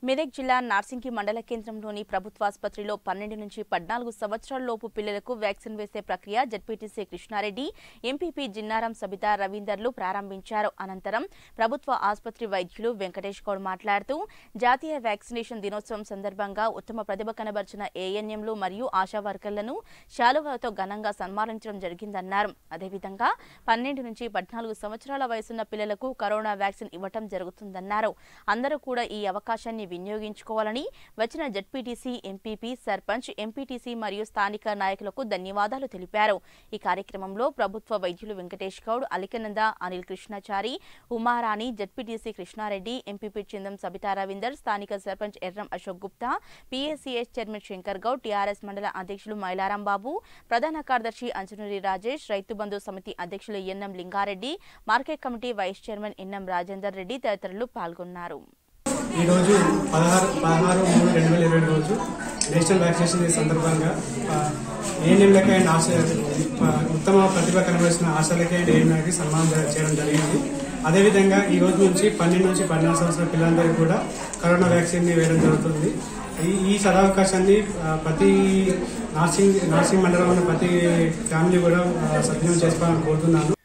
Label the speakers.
Speaker 1: మెదక్ జిల్లా నార్సింగి మండల కేంద్రంలోని ప్రభుత్వాసుపత్రిలో పన్నెండు నుంచి పద్నాలుగు సంవత్సరాల లోపు పిల్లలకు వ్యాక్సిన్ వేసే ప్రక్రియ జడ్పీటీసీ కృష్ణారెడ్డి ఎంపీపీ జిన్నారం సబితా రవీందర్లు ప్రారంభించారు అనంతరం ప్రభుత్వ ఆసుపత్రి వైద్యులు వెంకటేష్ గౌడ్ మాట్లాడుతూ జాతీయ వ్యాక్సినేషన్ దినోత్సవం సందర్భంగా ఉత్తమ ప్రతిభ కనబర్చిన ఏఎన్ఎంలు మరియు ఆశా వర్కర్లను శాలువాలతో ఘనంగా సన్మానించడం జరిగిందన్నారు అదేవిధంగా పన్నెండు నుంచి పద్నాలుగు సంవత్సరాల వయసున్న పిల్లలకు కరోనా వ్యాక్సిన్ ఇవ్వటం జరుగుతుందన్నారు అందరూ కూడా ఈ అవకాశాన్ని వినియోగించుకోవాలని వచ్చిన జడ్పీటీసీ ఎంపీపీ సర్పంచ్ ఎంపీటీసీ మరియు స్థానిక నాయకులకు ధన్యవాదాలు తెలిపారు ఈ కార్యక్రమంలో ప్రభుత్వ వైద్యులు వెంకటేష్ గౌడ్ అలికనంద అనిల్ కృష్ణాచారి ఉమారాణి జడ్పీటీసీ కృష్ణారెడ్డి ఎంపీపీ చిందం సబితా రవీందర్ స్థానిక sarpanch Erram Ashok Gupta PSCS chairman Shankar Goud TRS మండల అధ్యక్షులు మైలారాం బాబు ప్రధాన కార్యదర్శి అంజనూరి రాజేష్ రైతు బంధు సమితి అధ్యక్షులు NM Linga Reddy market committee vice chairman NM Rajender Reddy తదితరులు పాల్గొన్నారు
Speaker 2: ఈరోజు పదహారు పదహారు మూడు రెండు వేల ఇరవై రోజు నేషనల్ వ్యాక్సినేషన్ డే సందర్భంగా ఏఎన్ఎంలకి అండ్ ఆశ ఆ, ఉత్తమ ప్రతిభ కనబరిచిన ఆశలకి అండ్ ఏఎన్ఎంలకి సన్మానం జర- చేయడం జరిగింది అదేవిధంగా ఈ రోజు నుంచి పన్నెండు నుంచి పన్నెండు సంవత్సరాల పిల్లలందరికీ కూడా కరోనా వ్యాక్సిన్ ని వేయడం జరుగుతుంది ఈ ఈ సదవకాశాన్ని ఆ, ప్రతి నార్సింగ్ నార్సింగ్ మండలంలో ఉన్న ప్రతి ఫ్యామిలీ కూడా ఆ, సద్వినియోగం చేసుకోవాలని కోరుతున్నాను